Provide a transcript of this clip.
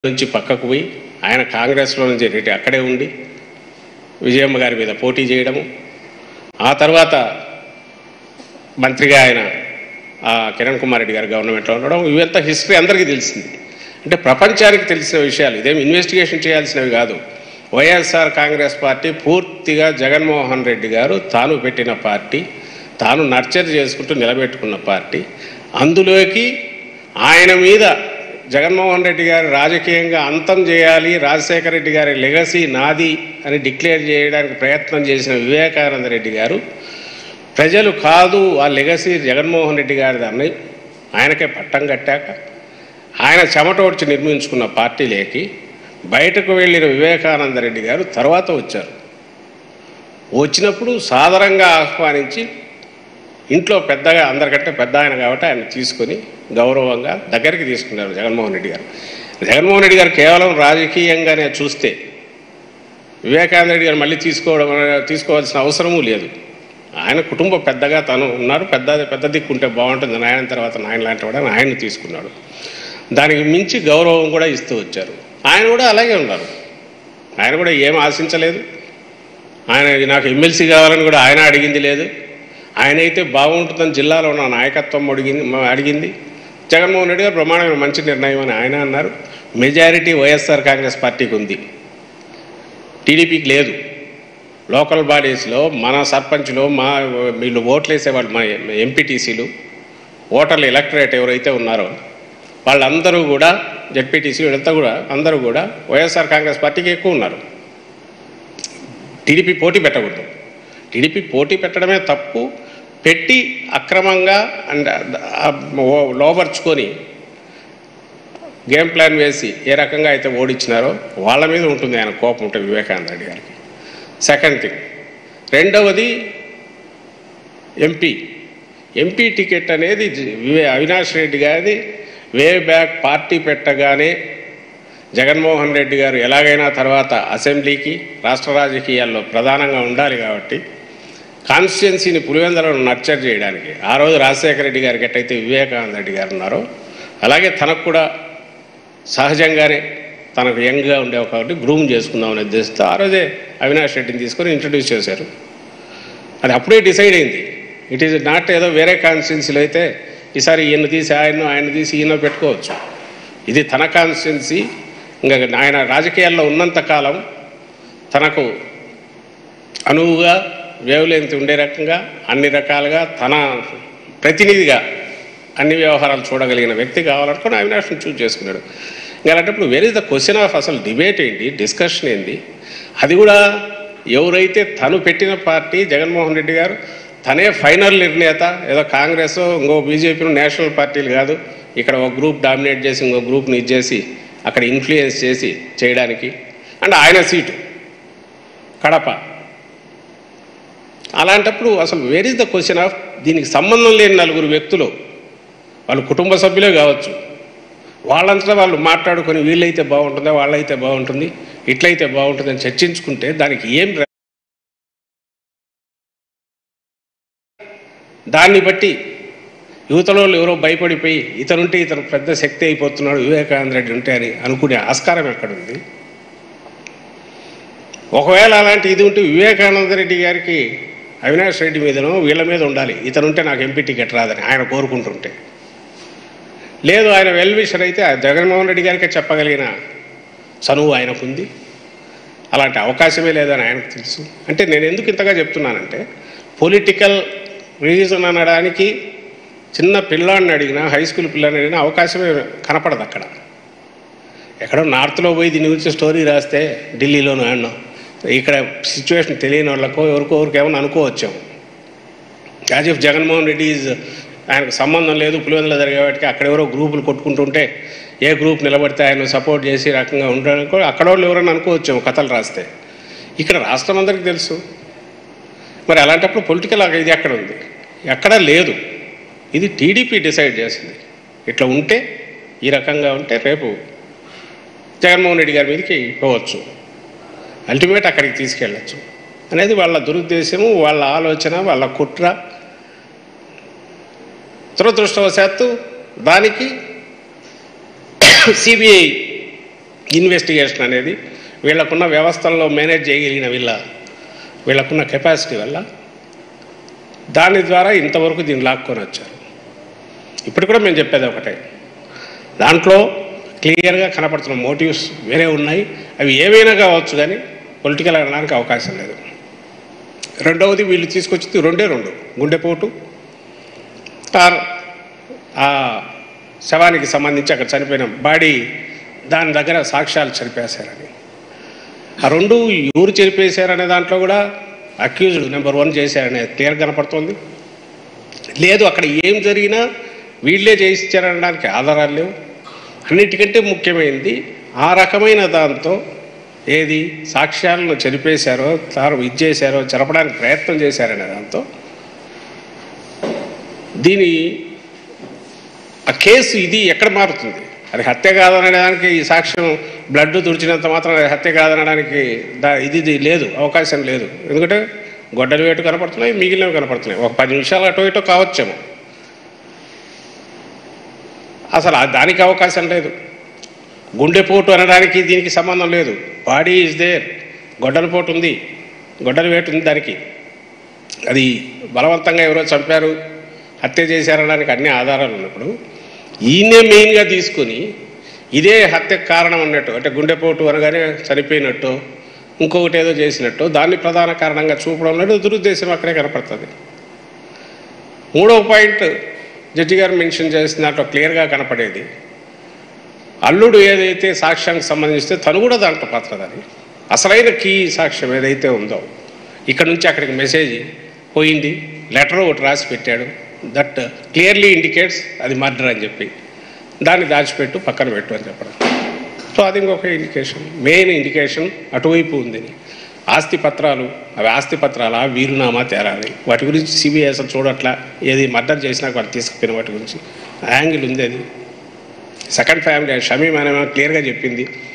నుంచి పక్కకు పోయి ఆయన కాంగ్రెస్లో నుంచి రెడ్డి అక్కడే ఉండి విజయమ్మ గారి మీద పోటీ చేయడము ఆ తర్వాత మంత్రిగా ఆయన ఆ, కిరణ్ కుమార్ రెడ్డి గారు గవర్నమెంట్లో ఉండడం ఇవంతా హిస్టరీ అందరికీ తెలిసింది అంటే ప్రపంచానికి తెలిసిన విషయాలు ఇదేం ఇన్వెస్టిగేషన్ చేయాల్సినవి కాదు వైఎస్ఆర్ కాంగ్రెస్ పార్టీ పూర్తిగా జగన్మోహన్ రెడ్డి గారు తాను పెట్టిన పార్టీ తాను నర్చర్ చేసుకుంటూ నిలబెట్టుకున్న పార్టీ అందులోకి ఆయన మీద జగన్మోహన్ రెడ్డి గారు రాజకీయంగా అంతం చేయాలి రాజశేఖర రెడ్డి గారి లెగసీ నాది అని డిక్లేర్ చేయడానికి ప్రయత్నం చేసిన వివేకానంద రెడ్డి గారు ప్రజలు కాదు ఆ లెగసీ జగన్మోహన్ రెడ్డి గారిది అని ఆయనకే పట్టం కట్టాక ఆయన చెమటోడ్చి నిర్మించుకున్న పార్టీలేకి బయటకు వెళ్ళిన వివేకానంద రెడ్డి గారు తర్వాత వచ్చారు వచ్చినప్పుడు సాదరంగా ఆహ్వానించి ఇంట్లో పెద్దగా అందరికంటే పెద్ద ఆయన కాబట్టి ఆయన తీసుకొని గౌరవంగా దగ్గరికి తీసుకున్నారు జగన్మోహన్ రెడ్డి గారు జగన్మోహన్ రెడ్డి గారు కేవలం రాజకీయంగానే చూస్తే వివేకానంద రెడ్డి గారు మళ్ళీ తీసుకోవడం తీసుకోవాల్సిన అవసరమూ లేదు ఆయన కుటుంబ పెద్దగా తను ఉన్నారు పెద్ద పెద్ద దిక్కు ఉంటే బాగుంటుంది నాయన తర్వాత నాయన లాంటి వాడు అని ఆయన్ని తీసుకున్నాడు దానికి మించి గౌరవం కూడా ఇస్తూ వచ్చారు ఆయన కూడా అలాగే ఉన్నారు ఆయన కూడా ఏం ఆశించలేదు ఆయన నాకు ఎమ్మెల్సీ కావాలని కూడా ఆయన అడిగింది లేదు ఆయన అయితే బాగుంటుందని జిల్లాలో ఉన్న నాయకత్వం అడిగింది మ- అడిగింది జగన్మోహన్ రెడ్డి గారు ప్రమాణమైన మంచి నిర్ణయం అని ఆయన అన్నారు మెజారిటీ వైఎస్ఆర్ కాంగ్రెస్ పార్టీకి ఉంది టీడీపీకి లేదు లోకల్ బాడీస్లో మన సర్పంచ్లో మా వీళ్ళు ఓట్లు వేసేవాళ్ళు మన ఎంపీటీసీలు ఓటర్లు ఎలక్టరేట్ ఎవరైతే ఉన్నారో వాళ్ళందరూ కూడా జెడ్పీటీసీ వీళ్ళంతా కూడా అందరూ కూడా వైఎస్ఆర్ కాంగ్రెస్ పార్టీకి ఎక్కువ ఉన్నారు టీడీపీ పోటీ పెట్టకూడదు టీడీపీ పోటీ పెట్టడమే తప్పు పెట్టి అక్రమంగా అండ్ లోపరుచుకొని గేమ్ ప్లాన్ వేసి ఏ రకంగా అయితే ఓడించినారో వాళ్ళ మీద ఉంటుంది ఆయన కోపం ఉంటుంది వివేకానంద రెడ్డి గారికి సెకండ్ థింగ్ రెండవది ఎంపీ ఎంపీ టికెట్ అనేది జ- వివే అవినాష్ రెడ్డి గారిది వే బ్యాక్ పార్టీ పెట్టగానే జగన్మోహన్ రెడ్డి గారు ఎలాగైనా తర్వాత అసెంబ్లీకి రాష్ట్ర రాజకీయాల్లో ప్రధానంగా ఉండాలి కాబట్టి కాన్స్టిట్యున్సీని పులివెందులను నర్చర్ చేయడానికి ఆ రోజు రాజశేఖర రెడ్డి గారికి ఎట్టయితే వివేకానంద రెడ్డి గారు ఉన్నారో అలాగే తనకు కూడా సహజంగానే తనకు యంగ్గా ఉండేవి కాబట్టి గ్రూమ్ చేసుకుందామనే ఉద్దేశంతో ఆ రోజే అవినాష్ రెడ్డిని తీసుకొని ఇంట్రడ్యూస్ చేశారు అది అప్పుడే డిసైడ్ అయింది ఇట్ ఈజ్ నాట్ ఏదో వేరే కాన్స్టిట్యున్సీలో అయితే ఈసారి ఈయన తీసి ఆయన ఆయన తీసి ఈయన పెట్టుకోవచ్చు ఇది తన కాన్స్టిట్యున్సీ ఇంకా ఆయన రాజకీయాల్లో ఉన్నంత కాలం తనకు అనువుగా వేవ్లెంత్ ఉండే రకంగా అన్ని రకాలుగా తన ప్రతినిధిగా అన్ని వ్యవహారాలు చూడగలిగిన వ్యక్తి కావాలనుకుని అవినాష్ని చూజ్ చేసుకున్నాడు ఇంకా అలాంటప్పుడు where is the question of అసలు డిబేట్ ఏంటి డిస్కషన్ ఏంటి అది కూడా ఎవరైతే తను పెట్టిన పార్టీ జగన్మోహన్ రెడ్డి గారు తనే ఫైనల్ నిర్ణేత ఏదో కాంగ్రెస్ ఇంకో బీజేపీ నేషనల్ పార్టీలు కాదు ఇక్కడ ఒక గ్రూప్ డామినేట్ చేసి ఇంకో గ్రూప్ని ఇచ్చేసి అక్కడ ఇన్ఫ్లుయెన్స్ చేసి చేయడానికి అండ్ ఆయన సీటు కడప అలాంటప్పుడు అసలు where is the question of దీనికి సంబంధం లేని నలుగురు వ్యక్తులు వాళ్ళు కుటుంబ సభ్యులే కావచ్చు వాళ్ళంతా వాళ్ళు మాట్లాడుకొని వీళ్ళైతే బాగుంటుందా వాళ్ళైతే బాగుంటుంది ఇట్లయితే బాగుంటుందని చర్చించుకుంటే దానికి ఏం ర- దాన్ని బట్టి యువతలో వాళ్ళు ఎవరో భయపడిపోయి ఇతనుంటే ఇతను పెద్ద శక్తి అయిపోతున్నాడు వివేకానంద రెడ్డి ఉంటే అని అనుకునే ఆస్కారం ఎక్కడుంది ఒకవేళ అలాంటి ఇది ఉంటే వివేకానంద రెడ్డి గారికి అవినాష్ రెడ్డి మీదనో వీళ్ళ మీద ఉండాలి ఇతనుంటే నాకు ఎంపీ టికెట్ రాదని ఆయన కోరుకుంటుంటే లేదు ఆయన వెల్ విషర్ అయితే ఆ జగన్మోహన్ రెడ్డి గారికే చెప్పగలిగిన చనువు ఆయనకుంది అలాంటి అవకాశమే లేదని ఆయనకు తెలుసు అంటే నేను ఎందుకు ఇంతగా చెప్తున్నానంటే పొలిటికల్ రీజన్ అనడానికి చిన్న పిల్లాడిని అడిగినా హై స్కూల్ పిల్లాడిని అడిగినా అవకాశమే కనపడదు అక్కడ ఎక్కడో నార్త్లో పోయి దీని గురించి స్టోరీ రాస్తే ఢిల్లీలోనూ ఆడినాం ఇక్కడ సిచ్యువేషన్ తెలియని వాళ్ళకో ఎవరికో ఎవరికి ఏమన్నా అనుకోవచ్చాము as if Jaganmohan Reddy is ఆయనకు సంబంధం లేదు పులివెందులో జరిగేవాటికి అక్కడ ఎవరో గ్రూపులు కొట్టుకుంటుంటే ఏ గ్రూప్ నిలబడితే ఆయన సపోర్ట్ చేసి ఈ రకంగా ఉండడానికి కూడా అక్కడ వాళ్ళు ఎవరైనా అనుకోవచ్చాము కథలు రాస్తే ఇక్కడ రాష్ట్రం అందరికీ తెలుసు మరి అలాంటప్పుడు పొలిటికల్ ఇది ఎక్కడ ఉంది ఎక్కడా లేదు ఇది టీడీపీ డిసైడ్ చేసింది ఇట్లా ఉంటే ఈ రకంగా ఉంటే రేపు జగన్మోహన్ రెడ్డి గారి మీదకి పోవచ్చు అల్టిమేట్ అక్కడికి తీసుకెళ్ళచ్చు అనేది వాళ్ళ దురుద్దేశము వాళ్ళ ఆలోచన వాళ్ళ కుట్ర దురదృష్టవశాత్తు దానికి సిబిఐ ఇన్వెస్టిగేషన్ అనేది వీళ్ళకున్న వ్యవస్థల్లో మేనేజ్ చేయగలిగిన వీళ్ళ వీళ్ళకున్న కెపాసిటీ వల్ల దాని ద్వారా ఇంతవరకు దీన్ని లాక్కొని వచ్చారు ఇప్పుడు కూడా మేము చెప్పేది ఒకటే దాంట్లో క్లియర్గా కనపడుతున్న మోటివ్స్ వేరే ఉన్నాయి అవి ఏవైనా కావచ్చు కానీ పొలిటికల్ అనడానికి అవకాశం లేదు రెండవది వీళ్ళు తీసుకొచ్చింది రెండే రెండు గుండెపోటు ఆర్ ఆ శవానికి సంబంధించి అక్కడ చనిపోయిన బాడీ దాని దగ్గర సాక్ష్యాలు చనిపేశారని ఆ రెండు ఎవరు చనిపేశారనే దాంట్లో కూడా అక్యూజ్డ్ నెంబర్ వన్ చేశారనే క్లియర్ కనపడుతుంది లేదు అక్కడ ఏం జరిగినా వీళ్ళే చేయించారనడానికి ఆధారాలు లేవు అన్నిటికంటే ముఖ్యమైనది ఆ రకమైన దాంతో ఏది సాక్ష్యాలను చెరిపేశారో తాను ఇది చేశారో చెరపడానికి ప్రయత్నం చేశారనే దాంతో దీని ఆ కేసు ఇది ఎక్కడ మారుతుంది అది హత్య కాదనడానికి ఈ సాక్ష్యం బ్లడ్ తుడిచినంత మాత్రం అది హత్య కాదనడానికి దా ఇది ఇది లేదు అవకాశం లేదు ఎందుకంటే గొడ్డలి వేటు కనపడుతున్నాయి మిగిలినవి కనపడుతున్నాయి ఒక పది నిమిషాలు అటో ఇటో కావచ్చేమో అసలు ఆ దానికి అవకాశం లేదు గుండెపోటు అనడానికి దీనికి సంబంధం లేదు బాడీ ఈజ్ దేర్ గొడ్డలిపోటు ఉంది గొడ్డలి వేటు ఉంది దానికి అది బలవంతంగా ఎవరో చంపారు హత్య చేశారనడానికి అన్ని ఆధారాలు ఉన్నప్పుడు ఈయనే మెయిన్గా తీసుకుని ఇదే హత్యకు కారణం అన్నట్టు అంటే గుండెపోటు అనగానే చనిపోయినట్టు ఇంకొకటి ఏదో చేసినట్టు దాన్ని ప్రధాన కారణంగా చూపడంలో దురుద్దేశం అక్కడే కనపడుతుంది మూడవ పాయింట్ జడ్జి గారు మెన్షన్ చేసిన దాంట్లో క్లియర్గా కనపడేది అల్లుడు ఏదైతే సాక్ష్యానికి సంబంధిస్తే తను కూడా దాంట్లో పాత్రదారి అసలైన కీ సాక్ష్యం ఏదైతే ఉందో ఇక్కడ నుంచి అక్కడికి మెసేజ్ పోయింది లెటర్ ఒకటి రాసి పెట్టాడు దట్ క్లియర్లీ ఇండికేట్స్ అది మర్డర్ అని చెప్పి దాన్ని దాచిపెట్టు పక్కన పెట్టు అని చెప్పడం సో అది ఇంకొక ఇండికేషన్ మెయిన్ ఇండికేషన్ అటువైపు ఉంది ఆస్తి పత్రాలు అవి ఆస్తి పత్రాల వీరునామా తేరాలి వాటి గురించి సిబిఐ అసలు చూడట్లా ఏది మర్డర్ చేసినా వాళ్ళు తీసుకుపోయిన వాటి గురించి యాంగిల్ ఉంది అది సెకండ్ ఫ్యామిలీ షమీమ్ అనే క్లియర్గా చెప్పింది